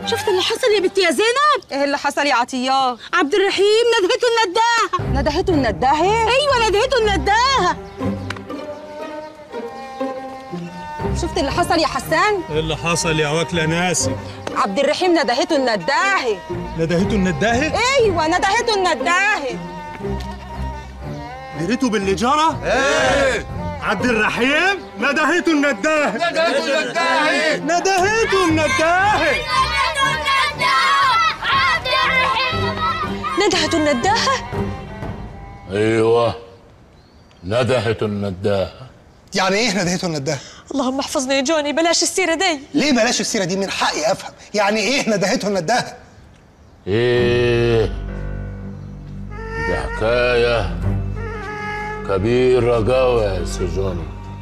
شفت اللي حصل يا بنتي يا زينب ايه اللي حصل يا عطياه عبد الرحيم ندهته النداهه ندهته النداهه ايوه ندهته النداهه شفت اللي حصل يا حسان ايه اللي حصل يا واكله ناسي عبد الرحيم ندهته النداهه ندهته النداهه ايوه ندهته النداهه دريته باللي جرى ايه عبد الرحيم ندهته النداهه ندهته النداهه ندهته النداهه ندهته النداهه ايوه ندهت النداهه يعني ايه ندهته النداهه؟ اللهم احفظنا يا جوني بلاش السيره دي ليه بلاش السيره دي من حقي افهم يعني ايه ندهته النداهه؟ ايه دي حكايه كبيره قوي يا سجوني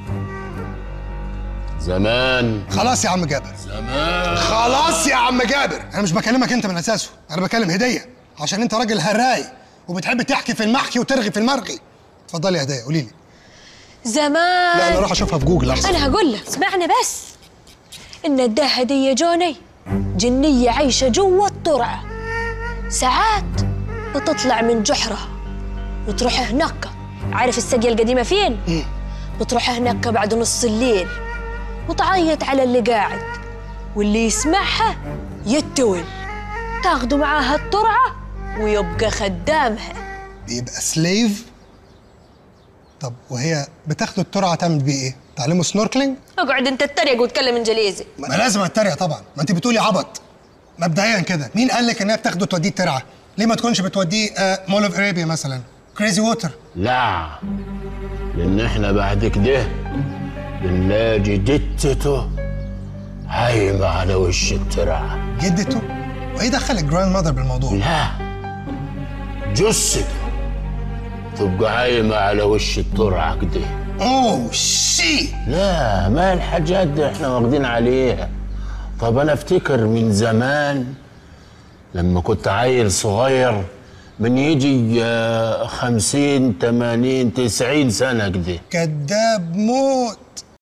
زمان خلاص يا عم جابر زمان خلاص يا عم جابر انا مش بكلمك انت من اساسه انا بكلم هديه عشان انت راجل هراي وبتحب تحكي في المحكي وترغي في المرغي اتفضلي يا هديه قولي لي زمان لا انا اروح اشوفها في جوجل احسن انا هقول لك اسمعني بس النداهه دي يا جوني جنيه عايشه جوا الترعه ساعات بتطلع من جحرها وتروح هناك عارف السقيه القديمه فين بتروح هناك بعد نص الليل وتعيط على اللي قاعد واللي يسمعها يتول تاخده معاها الترعه ويبقى خدامها بيبقى سليف طب وهي بتاخد الترعه تعمل بيه ايه؟ تعلمه سنوركلينج؟ اقعد انت تتريق وتكلم انجليزي ما لازم اتريق طبعا ما انت بتقولي عبط مبدئيا كده مين قال لك انها بتاخده توديه الترعه؟ ليه ما تكونش بتوديه آه مول اوف ارابيا مثلا؟ كريزي ووتر لا لان احنا بعد كده بنلاقي جتته هايمه على وش الترعه جدته وايه دخل الجراند ماذر بالموضوع؟ لا جثته تبقى عايمه على وش الترعه كده اوه شي لا ما الحاجات دي احنا واخدين عليها طب انا افتكر من زمان لما كنت عيل صغير من يجي آه، خمسين تمانين تسعين سنة كده كذاب موت